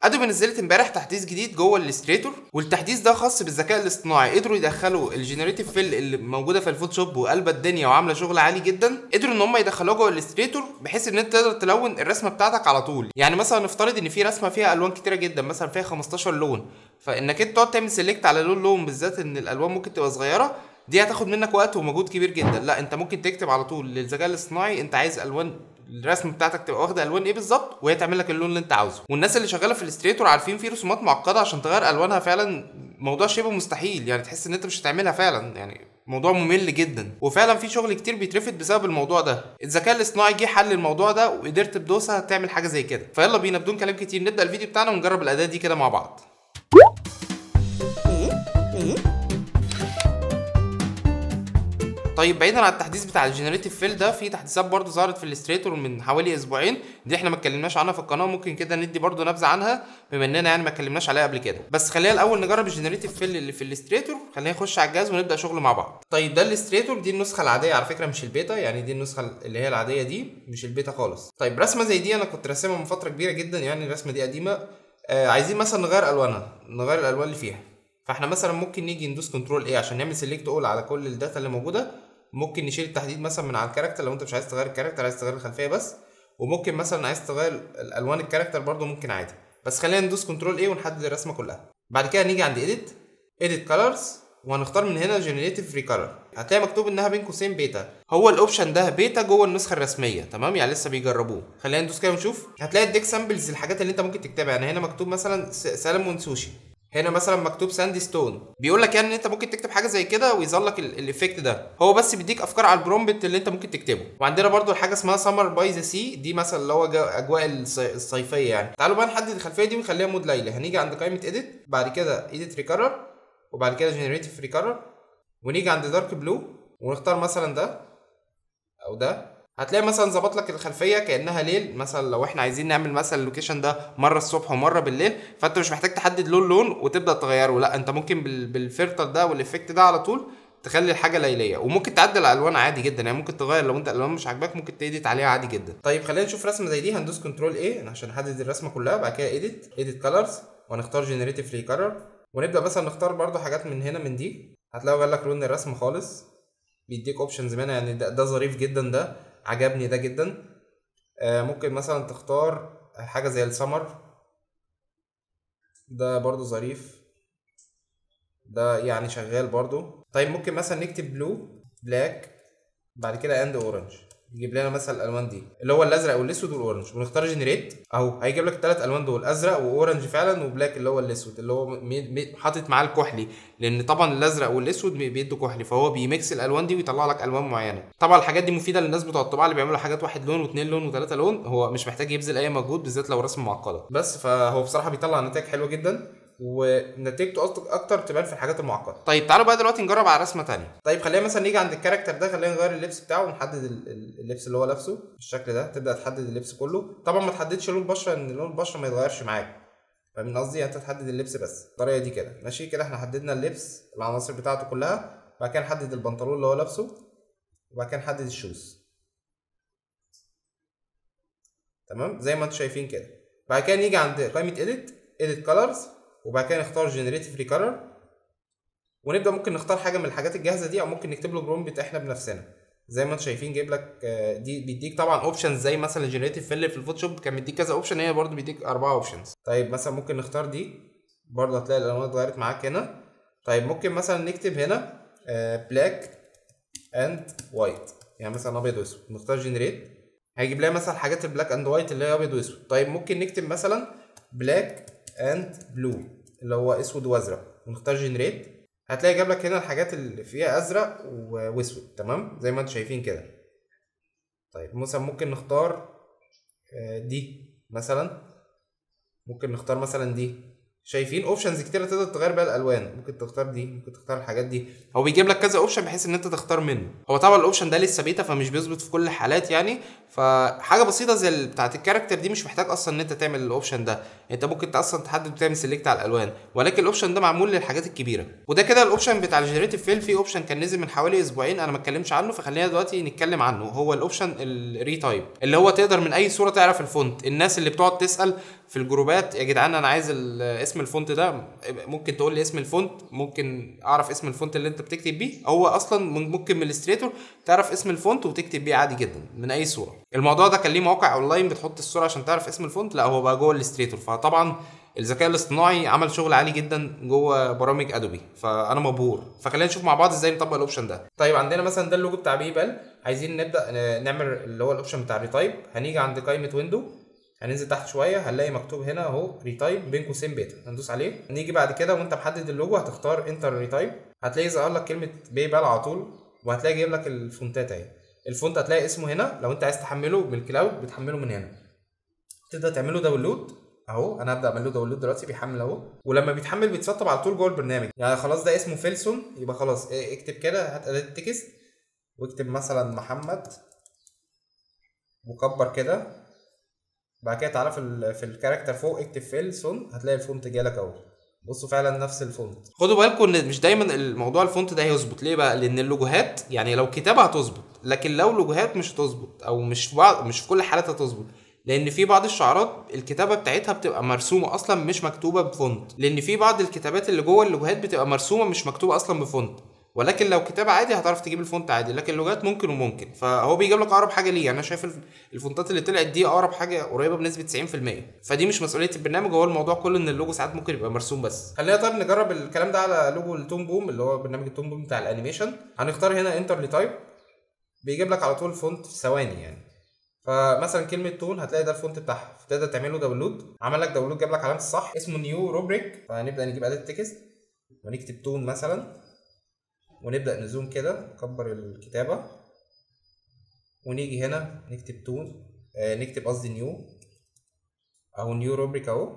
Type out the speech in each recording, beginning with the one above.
ادوبي نزلت امبارح تحديث جديد جوه الاستريتور والتحديث ده خاص بالذكاء الاصطناعي قدروا يدخلوا الجنريتيف فيل اللي موجوده في الفوتوشوب وقلبه الدنيا وعامله شغل عالي جدا قدروا ان هم يدخلوها جوه الاستريتور بحيث ان انت تقدر تلون الرسمه بتاعتك على طول يعني مثلا نفترض ان في رسمه فيها الوان كتيره جدا مثلا فيها 15 لون فانك انت تقعد تعمل سيلكت على لون لون بالذات ان الالوان ممكن تبقى صغيره دي هتاخد منك وقت ومجهود كبير جدا لا انت ممكن تكتب على طول للذكاء الاصطناعي انت عايز الوان الرسم بتاعتك تبقى واخده الوان ايه بالظبط وهي تعمل لك اللون اللي انت عاوزه والناس اللي شغاله في الاستريتور عارفين في رسومات معقده عشان تغير الوانها فعلا موضوع شبه مستحيل يعني تحس ان انت مش هتعملها فعلا يعني موضوع ممل جدا وفعلا في شغل كتير بيترفض بسبب الموضوع ده الذكاء الاصطناعي جه حل الموضوع ده وقدرت بدوسه تعمل حاجه زي كده فيلا بينا بدون كلام كتير نبدا الفيديو بتاعنا ونجرب الاداه دي كده مع بعض طيب بعيدا عن التحديث بتاع الجنريتيف فيل ده في تحديثات برضو ظهرت في الاستريتور من حوالي اسبوعين دي احنا ما اتكلمناش عنها في القناه ممكن كده ندي برضو نبذه عنها بما اننا يعني ما اتكلمناش عليها قبل كده بس خلينا الاول نجرب الجنريتيف فيل اللي في الاستريتور خلينا نخش على الجهاز ونبدا شغل مع بعض طيب ده الاستريتور دي النسخه العاديه على فكره مش البيتا يعني دي النسخه اللي هي العاديه دي مش البيتا خالص طيب رسمه زي دي انا كنت راسمها من فتره كبيره جدا يعني الرسمه دي قديمه آه عايزين مثلا نغير الوانها نغير الالوان اللي فيها فاحنا مثلا ممكن نيجي ندوس كنترول ايه عشان نعمل سيلكت اول على كل الداتا اللي موجوده ممكن نشيل التحديد مثلا من على الكاركتر لو انت مش عايز تغير الكاركتر عايز تغير الخلفيه بس وممكن مثلا عايز تغير الالوان الكاركتر برضو ممكن عادي بس خلينا ندوس كنترول ايه ونحدد الرسمه كلها بعد كده نيجي عند ايديت ايديت كلرز وهنختار من هنا جنريتيف ريكولر هتلاقي مكتوب انها بين قوسين بيتا هو الاوبشن ده بيتا جوه النسخه الرسميه تمام يعني لسه بيجربوه خلينا ندوس كده ونشوف هتلاقي اديك سامبلز الحاجات اللي انت ممكن تكتبها يعني هنا مكتوب مثلا سالمون سوشي هنا مثلا مكتوب ساندي ستون بيقول لك يعني ان انت ممكن تكتب حاجه زي كده ويظهر لك الايفكت ده هو بس بيديك افكار على البرومبت اللي انت ممكن تكتبه وعندنا برضو حاجه اسمها سمر باي ذا سي دي مثلا اللي هو اجواء الصيفيه يعني تعالوا بقى نحدد الخلفيه دي ونخليها مود ليلي هنيجي عند قائمه اديت بعد كده اديت ريكرر وبعد كده جنريتيف ريكرر ونيجي عند دارك بلو ونختار مثلا ده او ده هتلاقي مثلا ظبط لك الخلفيه كانها ليل مثلا لو احنا عايزين نعمل مثلا اللوكيشن ده مره الصبح ومره بالليل فانت مش محتاج تحدد لون لون وتبدا تغيره لا انت ممكن بالفلتر ده والافكت ده على طول تخلي الحاجه ليليه وممكن تعدل الالوان عادي جدا يعني ممكن تغير لو انت الالوان مش عاجباك ممكن تيديت عليها عادي جدا طيب خلينا نشوف رسمه زي دي هندوس كنترول ايه عشان نحدد الرسمه كلها بعد كده ايديت ايديت كلرز وهنختار جنريتيف ريكرر ونبدا مثلا نختار برده حاجات من هنا من دي هتلاقي غير لك لون الرسم خالص بيديك اوبشنز منها يعني ده, ده ظريف جدا ده عجبني ده جدا آه ممكن مثلا تختار حاجه زي السمر ده برضو ظريف ده يعني شغال برضو طيب ممكن مثلا نكتب بلو بلاك بعد كده اند اورنج يجيب لنا مثلا الالوان دي اللي هو الازرق والاسود والاورنج ونختار جنريت اهو هيجيب لك الثلاث الوان دول ازرق واورنج فعلا وبلاك اللي هو الاسود اللي هو حاطط معاه الكحلي لان طبعا الازرق والاسود بيدوا كحلي فهو بيميكس الالوان دي ويطلع لك الوان معينه طبعا الحاجات دي مفيده للناس بتوع الطباعه اللي بيعملوا حاجات واحد لون واثنين لون وثلاثه لون هو مش محتاج يبذل اي مجهود بالذات لو رسم معقده بس فهو بصراحه بيطلع نتائج حلوه جدا ونتيجته اكتر تبان في الحاجات المعقده طيب تعالوا بقى دلوقتي نجرب على رسمه تانية طيب خلينا مثلا نيجي عند الكاركتر ده خلينا نغير اللبس بتاعه ونحدد اللبس اللي هو لابسه بالشكل ده تبدا تحدد اللبس كله طبعا ما تحددش لون البشره ان لون البشره ما يتغيرش معاك فاهم قصدي انت تحدد اللبس بس الطريقه دي كده ماشي كده احنا حددنا اللبس العناصر بتاعته كلها بعد كده نحدد البنطلون اللي هو لابسه وبعد كده نحدد الشوز تمام زي ما انتم شايفين كده بعد كده نيجي عند قائمه اديت اديت كلرز وبعد كده نختار جنريتيف ريكرر ونبدا ممكن نختار حاجه من الحاجات الجاهزه دي او ممكن نكتب له برومبت احنا بنفسنا زي ما انتم شايفين جايب لك دي بيديك طبعا اوبشنز زي مثلا الجنريتيف فيل في الفوتوشوب كان مديك كذا اوبشن هي برضه بيديك اربعه اوبشنز طيب مثلا ممكن نختار دي برضه هتلاقي الالوان اتغيرت معاك هنا طيب ممكن مثلا نكتب هنا بلاك اند وايت يعني مثلا ابيض واسود نختار جنريت هيجيب لنا مثلا حاجات البلاك اند وايت اللي هي ابيض واسود طيب ممكن نكتب مثلا بلاك اند بلو اللي هو اسود وازرق ونختار جنريت هتلاقي جاب لك هنا الحاجات اللي فيها ازرق واسود تمام زي ما انتم شايفين كده طيب مثلا ممكن نختار دي مثلا ممكن نختار مثلا دي شايفين اوبشنز كتير تقدر تغير بيها الالوان ممكن تختار دي ممكن تختار الحاجات دي هو بيجيب لك كذا اوبشن بحيث ان انت تختار منه هو طبعا الاوبشن ده لسه بيتا فمش بيظبط في كل الحالات يعني فحاجه بسيطه زي بتاعه الكاركتر دي مش محتاج اصلا ان انت تعمل الاوبشن ده انت ممكن اصلا تحدد وتعمل سيلكت على الالوان ولكن الاوبشن ده معمول للحاجات الكبيره وده كده الاوبشن بتاع الجنريتيف فيل في اوبشن كان نزل من حوالي اسبوعين انا ما اتكلمش عنه فخلينا دلوقتي نتكلم عنه هو الاوبشن الري تايب اللي هو تقدر من اي صوره تعرف الفونت الناس اللي بتقعد تسال في الجروبات يا جدعان انا عايز ال- اسم الفونت ده ممكن تقول لي اسم الفونت ممكن اعرف اسم الفونت اللي انت بتكتب بيه هو اصلا من- ممكن من الاستريتور تعرف اسم الفونت وتكتب بيه عادي جدا من اي صوره الموضوع ده كان ليه موقع اونلاين بتحط الصوره عشان تعرف اسم الفونت لا هو بقى جوه الاستريتور فطبعا الذكاء الاصطناعي عمل شغل عالي جدا جوه برامج ادوبي فانا مبهور فخلينا نشوف مع بعض ازاي نطبق الاوبشن ده طيب عندنا مثلا ده اللوجو بتاع بيبال عايزين نبدا ن- نعمل اللي هو الاوبشن بتاع ريتايب هنيجي عند قائمه ويندو هننزل تحت شويه هنلاقي مكتوب هنا اهو ريتايب بين قوسين بيتا هندوس عليه نيجي بعد كده وانت محدد اللوجو هتختار انتر ريتايب هتلاقي ظهر لك كلمه بيبال على طول وهتلاقي جايب لك الفونتات اهي الفونت هتلاقي اسمه هنا لو انت عايز تحمله من الكلاود بتحمله من هنا تبدا تعمله داونلود اهو انا هبدا اعمل له داونلود دلوقتي بيحمل اهو ولما بيتحمل بيتسطب على طول جوه البرنامج يعني خلاص ده اسمه فيلسون يبقى خلاص اه، اكتب كده هات اداه التكست واكتب مثلا محمد وكبر كده بعد كده تعالى في ال في الكاركتر فوق اكتب فيلسون هتلاقي الفونت جالك اهو بصوا فعلا نفس الفونت خدوا بالكم ان مش دايما الموضوع الفونت ده هيظبط ليه بقى لان اللوجوهات يعني لو كتابه هتظبط لكن لو لوجوهات مش هتظبط او مش في بعض مش في كل الحالات هتظبط لان في بعض الشعارات الكتابه بتاعتها بتبقى مرسومه اصلا مش مكتوبه بفونت لان في بعض الكتابات اللي جوه اللوجوهات بتبقى مرسومه مش مكتوبه اصلا بفونت ولكن لو كتابه عادي هتعرف تجيب الفونت عادي لكن اللغات ممكن وممكن فهو بيجيب لك اقرب حاجه ليه يعني انا شايف الف- الفونتات اللي طلعت دي اقرب حاجه قريبه بنسبه 90% فدي مش مسؤوليه البرنامج هو الموضوع كله ان اللوجو ساعات ممكن يبقى مرسوم بس خلينا طيب نجرب الكلام ده على لوجو التوم بوم اللي هو برنامج التوم بوم بتاع الانيميشن هنختار هنا انتر تايب بيجيب لك على طول فونت في ثواني يعني فمثلا كلمه تون هتلاقي ده الفونت بتاعها فتقدر تعمله داونلود عمل لك داونلود جاب لك علامه الصح اسمه نيو روبريك فهنبدا نجيب اداه التكست ونكتب تون مثلا ونبدا نزوم كده نكبر الكتابه ونيجي هنا نكتب تون آه نكتب قصدي نيو اهو نيو روبريك اهو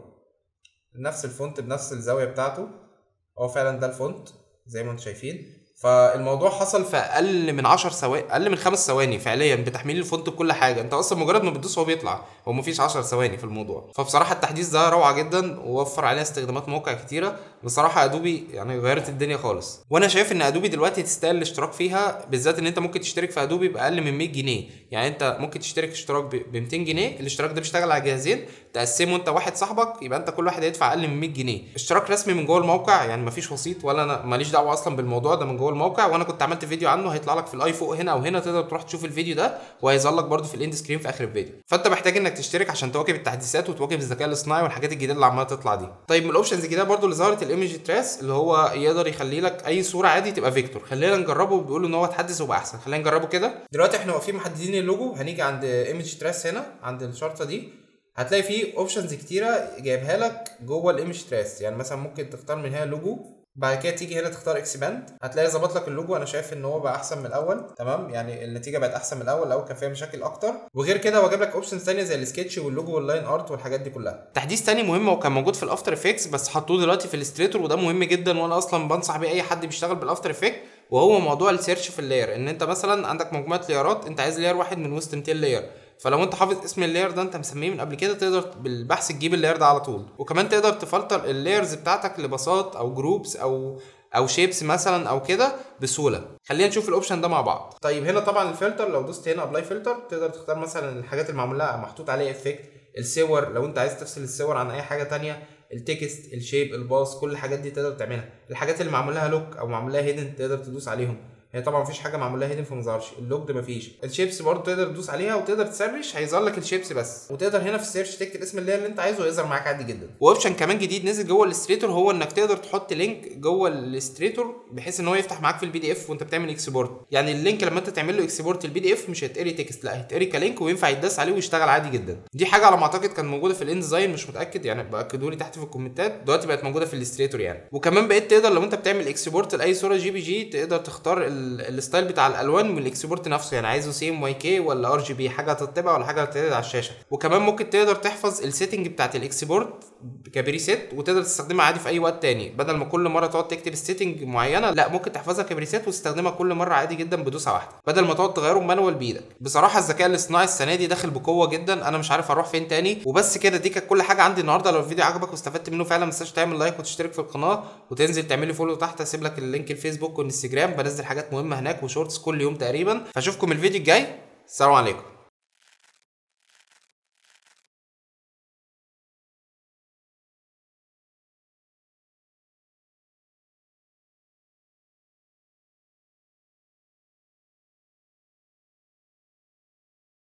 نفس الفونت بنفس الزاويه بتاعته هو فعلا ده الفونت زي ما انتم شايفين فالموضوع حصل في اقل من 10 ثواني اقل من خمس ثواني فعليا بتحميل الفونت بكل حاجه انت اصلا مجرد ما بتدوس هو بيطلع هو مفيش 10 ثواني في الموضوع فبصراحه التحديث ده روعه جدا ووفر عليها استخدامات مواقع كتيره بصراحه ادوبي يعني غيرت الدنيا خالص وانا شايف ان ادوبي دلوقتي تستاهل الاشتراك فيها بالذات ان انت ممكن تشترك في ادوبي باقل من 100 جنيه يعني انت ممكن تشترك اشتراك ب 200 جنيه الاشتراك ده بيشتغل على جهازين تقسمه انت واحد صاحبك يبقى انت كل واحد هيدفع اقل من 100 جنيه اشتراك رسمي من جوه الموقع يعني مفيش وسيط ولا انا ماليش دعوه اصلا بالموضوع ده من جوه الموقع وانا كنت عملت فيديو عنه هيطلع لك في الاي فوق هنا او هنا تقدر تروح تشوف الفيديو ده وهيظهر لك برده في الاند سكرين في اخر الفيديو فانت محتاج انك تشترك عشان تواكب التحديثات وتواكب الذكاء الاصطناعي والحاجات الجديده اللي عماله تطلع دي طيب من الاوبشنز الجديده برده اللي ظهرت الايمج تراس اللي هو يقدر يخلي لك اي صوره عادي تبقى فيكتور خلينا نجربه بيقولوا ان هو اتحدث وبقى احسن خلينا نجربه كده دلوقتي احنا واقفين محددين اللوجو هنيجي عند ايمج تراس هنا عند الشرطه دي هتلاقي فيه اوبشنز كتيره جايبها لك جوه الايمج تراس يعني مثلا ممكن تختار من هنا لوجو بعد كده تيجي هنا تختار اكسباند هتلاقي ظبط لك اللوجو انا شايف ان هو بقى احسن من الاول تمام يعني النتيجه بقت احسن من الاول الاول كان فيها مشاكل اكتر وغير كده هو جاب لك اوبشنز ثانيه زي السكتش واللوجو واللاين ارت والحاجات دي كلها تحديث تاني مهم وكان موجود في الافتر افكتس بس حطوه دلوقتي في الاستريتور وده مهم جدا وانا اصلا بنصح بيه اي حد بيشتغل بالافتر افكت وهو موضوع السيرش في اللاير ان انت مثلا عندك مجموعه لايرات انت عايز لاير واحد من وسط 200 لاير فلو انت حافظ اسم اللاير ده انت مسميه من قبل كده تقدر بالبحث تجيب اللاير ده على طول وكمان تقدر تفلتر اللايرز بتاعتك لباصات او جروبس او او شيبس مثلا او كده بسهوله خلينا نشوف الاوبشن ده مع بعض طيب هنا طبعا الفلتر لو دوست هنا ابلاي فلتر تقدر تختار مثلا الحاجات اللي معمول لها محطوط عليها افكت الصور لو انت عايز تفصل الصور عن اي حاجه تانية التكست الشيب الباص كل الحاجات دي تقدر تعملها الحاجات اللي معمول لها لوك او معمول لها هيدن تقدر تدوس عليهم هي طبعا مفيش حاجه معمول لها هيدن فما ظهرش اللوك ده مفيش الشيبس برضه تقدر تدوس عليها وتقدر تسرش هيظهر لك الشيبس بس وتقدر هنا في السيرش تكتب اسم اللاير اللي انت عايزه ويظهر معاك عادي جدا واوبشن كمان جديد نزل جوه الاستريتور هو انك تقدر تحط لينك جوه الاستريتور بحيث ان هو يفتح معاك في البي دي اف وانت بتعمل اكسبورت يعني اللينك لما انت تعمل له اكسبورت البي دي اف مش هيتقري تكست لا هيتقري كلينك وينفع يتداس عليه ويشتغل عادي جدا دي حاجه على ما اعتقد كانت موجوده في الانزاين مش متاكد يعني باكدوا لي تحت في الكومنتات دلوقتي بقت موجوده في الاستريتور يعني وكمان بقيت تقدر لو انت بتعمل اكسبورت لاي صوره جي بي جي تقدر تختار ال- الستايل بتاع الالوان من الاكسبورت نفسه يعني عايزه سي ام واي كي ولا ار جي بي حاجه هتطبع ولا حاجه هتتعرض على الشاشه وكمان ممكن تقدر تحفظ السيتنج بتاعت الاكسبورت كبريسيت وتقدر تستخدمها عادي في اي وقت تاني بدل ما كل مره تقعد تكتب السيتنج معينه لا ممكن تحفظها كبريسيت وتستخدمها كل مره عادي جدا بدوسه واحده بدل ما تقعد تغيره مانوال بايدك بصراحه الذكاء الاصطناعي السنه دي داخل بقوه جدا انا مش عارف اروح فين تاني وبس كده دي كانت كل حاجه عندي النهارده لو الفيديو عجبك واستفدت منه فعلا ما تنساش تعمل لايك وتشترك في القناه وتنزل تعمل لي فولو تحت اسيب لك اللينك الفيسبوك والانستجرام بنزل حاجات مهمه هناك وشورتس كل يوم تقريبا فاشوفكم الفيديو الجاي السلام عليكم